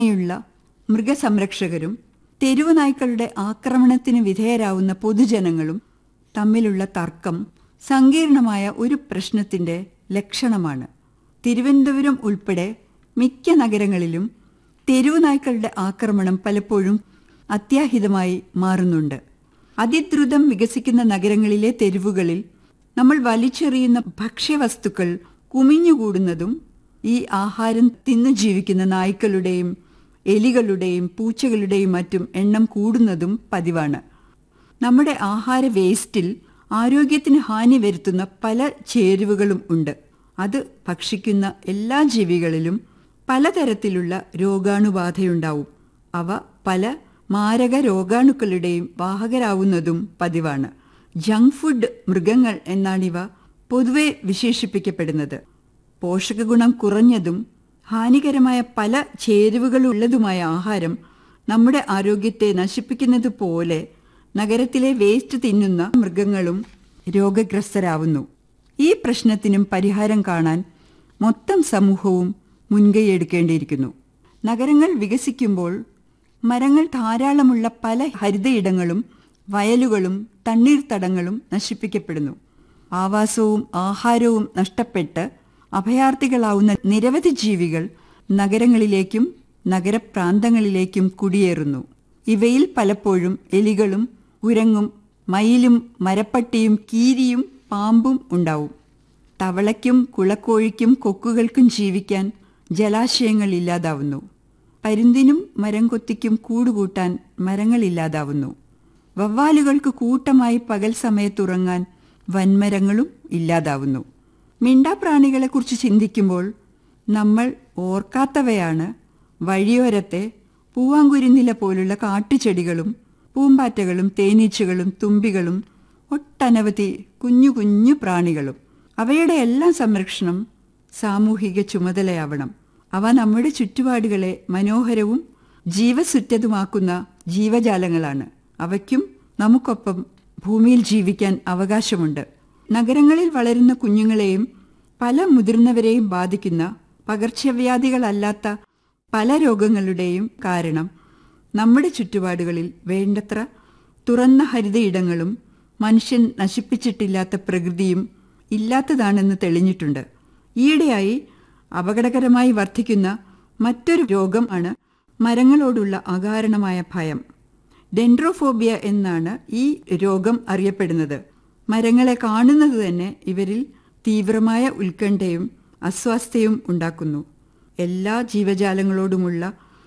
യുള്ള മൃഗസംരക്ഷകരും തെരുവ് നായ്ക്കളുടെ ആക്രമണത്തിന് വിധേയരാവുന്ന പൊതുജനങ്ങളും തമ്മിലുള്ള തർക്കം സങ്കീർണമായ ഒരു പ്രശ്നത്തിന്റെ ലക്ഷണമാണ് തിരുവനന്തപുരം ഉൾപ്പെടെ മിക്ക നഗരങ്ങളിലും തെരുവ് നായ്ക്കളുടെ ആക്രമണം പലപ്പോഴും അത്യാഹിതമായി മാറുന്നുണ്ട് അതിദ്രുതം വികസിക്കുന്ന നഗരങ്ങളിലെ തെരുവുകളിൽ നമ്മൾ വലിച്ചെറിയുന്ന ഭക്ഷ്യവസ്തുക്കൾ കുമിഞ്ഞുകൂടുന്നതും ഈ ആഹാരം തിന്നു ജീവിക്കുന്ന നായ്ക്കളുടെയും എലികളുടെയും പൂച്ചകളുടെയും മറ്റും എണ്ണം കൂടുന്നതും പതിവാണ് നമ്മുടെ ആഹാര വേസ്റ്റിൽ ആരോഗ്യത്തിന് ഹാനി വരുത്തുന്ന പല ചേരുവകളും ഉണ്ട് അത് ഭക്ഷിക്കുന്ന എല്ലാ ജീവികളിലും പലതരത്തിലുള്ള രോഗാണുബാധയുണ്ടാവും അവ പല മാരക രോഗാണുക്കളുടെയും വാഹകരാവുന്നതും പതിവാണ് ജങ്ക് ഫുഡ് മൃഗങ്ങൾ എന്നാണിവ പൊതുവെ വിശേഷിപ്പിക്കപ്പെടുന്നത് പോഷകഗുണം കുറഞ്ഞതും ഹാനികരമായ പല ചേരുവകളുള്ളതുമായ ആഹാരം നമ്മുടെ ആരോഗ്യത്തെ നശിപ്പിക്കുന്നത് പോലെ നഗരത്തിലെ വേസ്റ്റ് തിന്നുന്ന മൃഗങ്ങളും രോഗഗ്രസ്തരാവുന്നു ഈ പ്രശ്നത്തിനും പരിഹാരം കാണാൻ മൊത്തം സമൂഹവും മുൻകൈയെടുക്കേണ്ടിയിരിക്കുന്നു നഗരങ്ങൾ വികസിക്കുമ്പോൾ മരങ്ങൾ ധാരാളമുള്ള പല ഹരിതയിടങ്ങളും വയലുകളും തണ്ണീർത്തടങ്ങളും നശിപ്പിക്കപ്പെടുന്നു ആവാസവും ആഹാരവും നഷ്ടപ്പെട്ട് അഭയാർത്ഥികളാവുന്ന നിരവധി ജീവികൾ നഗരങ്ങളിലേക്കും നഗരപ്രാന്തങ്ങളിലേക്കും കുടിയേറുന്നു ഇവയിൽ പലപ്പോഴും എലികളും കുരങ്ങും മയിലും മരപ്പട്ടിയും കീരിയും പാമ്പും ഉണ്ടാവും തവളയ്ക്കും കുളക്കോഴിക്കും കൊക്കുകൾക്കും ജീവിക്കാൻ ജലാശയങ്ങൾ ഇല്ലാതാവുന്നു പരുന്തിനും മരം കൊത്തിക്കും കൂടുകൂട്ടാൻ മരങ്ങളില്ലാതാവുന്നു വവ്വാലുകൾക്ക് കൂട്ടമായി പകൽ സമയത്തുറങ്ങാൻ വൻമരങ്ങളും ഇല്ലാതാവുന്നു മിണ്ടാപ്രാണികളെക്കുറിച്ച് ചിന്തിക്കുമ്പോൾ നമ്മൾ ഓർക്കാത്തവയാണ് വഴിയോരത്തെ പൂവാങ്കുരുന്നില പോലുള്ള കാട്ടുചെടികളും പൂമ്പാറ്റകളും തേനീച്ചകളും തുമ്പികളും ഒട്ടനവധി കുഞ്ഞു കുഞ്ഞു പ്രാണികളും അവയുടെ എല്ലാം സംരക്ഷണം സാമൂഹിക ചുമതലയാവണം അവ നമ്മുടെ ചുറ്റുപാടുകളെ മനോഹരവും ജീവസുറ്റതുമാക്കുന്ന ജീവജാലങ്ങളാണ് അവയ്ക്കും നമുക്കൊപ്പം ഭൂമിയിൽ ജീവിക്കാൻ അവകാശമുണ്ട് നഗരങ്ങളിൽ വളരുന്ന കുഞ്ഞുങ്ങളെയും പല മുതിർന്നവരെയും ബാധിക്കുന്ന പകർച്ചവ്യാധികളല്ലാത്ത പല രോഗങ്ങളുടെയും കാരണം നമ്മുടെ ചുറ്റുപാടുകളിൽ വേണ്ടത്ര തുറന്ന ഹരിതയിടങ്ങളും മനുഷ്യൻ നശിപ്പിച്ചിട്ടില്ലാത്ത പ്രകൃതിയും ഇല്ലാത്തതാണെന്ന് തെളിഞ്ഞിട്ടുണ്ട് ഈയിടെയായി അപകടകരമായി വർദ്ധിക്കുന്ന മറ്റൊരു രോഗമാണ് മരങ്ങളോടുള്ള അകാരണമായ ഭയം ഡെൻഡ്രോഫോബിയ എന്നാണ് ഈ രോഗം അറിയപ്പെടുന്നത് മരങ്ങളെ കാണുന്നത് തന്നെ ഇവരിൽ തീവ്രമായ ഉത്കണ്ഠയും അസ്വാസ്ഥ്യവും ഉണ്ടാക്കുന്നു എല്ലാ ജീവജാലങ്ങളോടുമുള്ള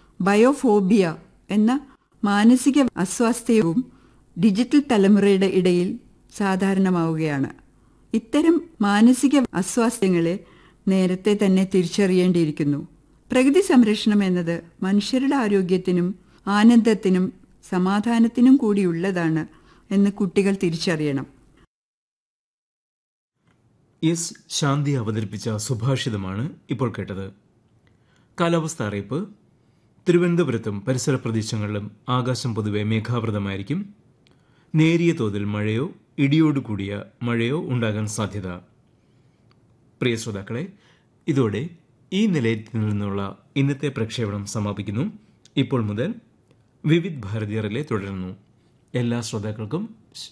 ബയോഫോബിയ എന്ന മാനസിക അസ്വാസ്ഥ്യവും ഡിജിറ്റൽ തലമുറയുടെ ഇടയിൽ സാധാരണമാവുകയാണ് ഇത്തരം മാനസിക അസ്വാസ്ഥ്യങ്ങളെ നേരത്തെ തന്നെ തിരിച്ചറിയേണ്ടിയിരിക്കുന്നു പ്രകൃതി സംരക്ഷണം എന്നത് മനുഷ്യരുടെ ആരോഗ്യത്തിനും ആനന്ദത്തിനും സമാധാനത്തിനും കൂടിയുള്ളതാണ് എന്ന് കുട്ടികൾ തിരിച്ചറിയണം എസ് ശാന്തി അവതരിപ്പിച്ച സുഭാഷിതമാണ് ഇപ്പോൾ കേട്ടത് കാലാവസ്ഥ അറിയിപ്പ് തിരുവനന്തപുരത്തും പരിസര പ്രദേശങ്ങളിലും ആകാശം പൊതുവെ മേഘാവൃതമായിരിക്കും നേരിയ തോതിൽ മഴയോ ഇടിയോടുകൂടിയ മഴയോ ഉണ്ടാകാൻ സാധ്യത പ്രിയ ശ്രോതാക്കളെ ഇതോടെ ഈ നിലയത്തിൽ നിന്നുള്ള ഇന്നത്തെ പ്രക്ഷേപണം സമാപിക്കുന്നു ഇപ്പോൾ മുതൽ വിവിധ് ഭാരതീയറിലെ തുടരുന്നു എല്ലാ ശ്രോതാക്കൾക്കും ശ്-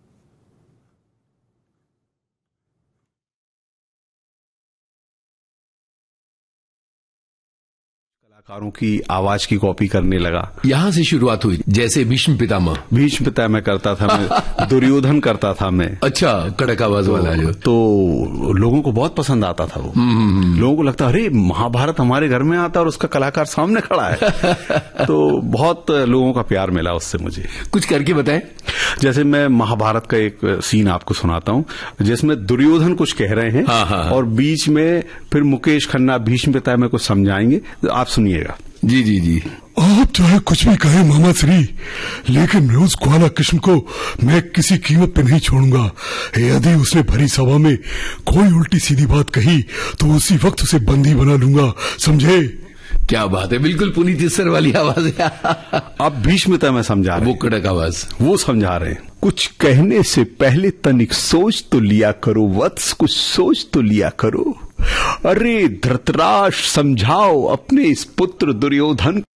कलाकारों की आवाज की कॉपी करने लगा यहाँ से शुरुआत हुई जैसे भीष्म पितामह भीष्म पिता मैं करता था मैं दुर्योधन करता था मैं अच्छा कड़क आवाज वाला जो तो लोगों को बहुत पसंद आता था वो लोगों को लगता अरे महाभारत हमारे घर में आता और उसका कलाकार सामने खड़ा है तो बहुत लोगों का प्यार मिला उससे मुझे कुछ करके बताएं जैसे मैं महाभारत का एक सीन आपको सुनाता हूँ जिसमें दुर्योधन कुछ कह रहे हैं हाँ, हाँ, हाँ। और बीच में फिर मुकेश खन्ना भीष्म पिता में कुछ समझाएंगे आप सुनिएगा जी जी जी आप चाहे कुछ भी कहें मामा श्री लेकिन मैं उस ग्वाला किस्म को मैं किसी कीमत पे नहीं छोड़ूंगा यदि उसने भरी सभा में कोई उल्टी सीधी बात कही तो उसी वक्त उसे बंदी बना लूंगा समझे क्या बात है बिल्कुल पुनीत सर वाली आवाज है अब भीष्म पिता में समझा रहे वो हैं। कड़क आवाज वो समझा रहे हैं कुछ कहने से पहले तनिक सोच तो लिया करो वत्स कुछ सोच तो लिया करो अरे धृतराष्ट्र समझाओ अपने इस पुत्र दुर्योधन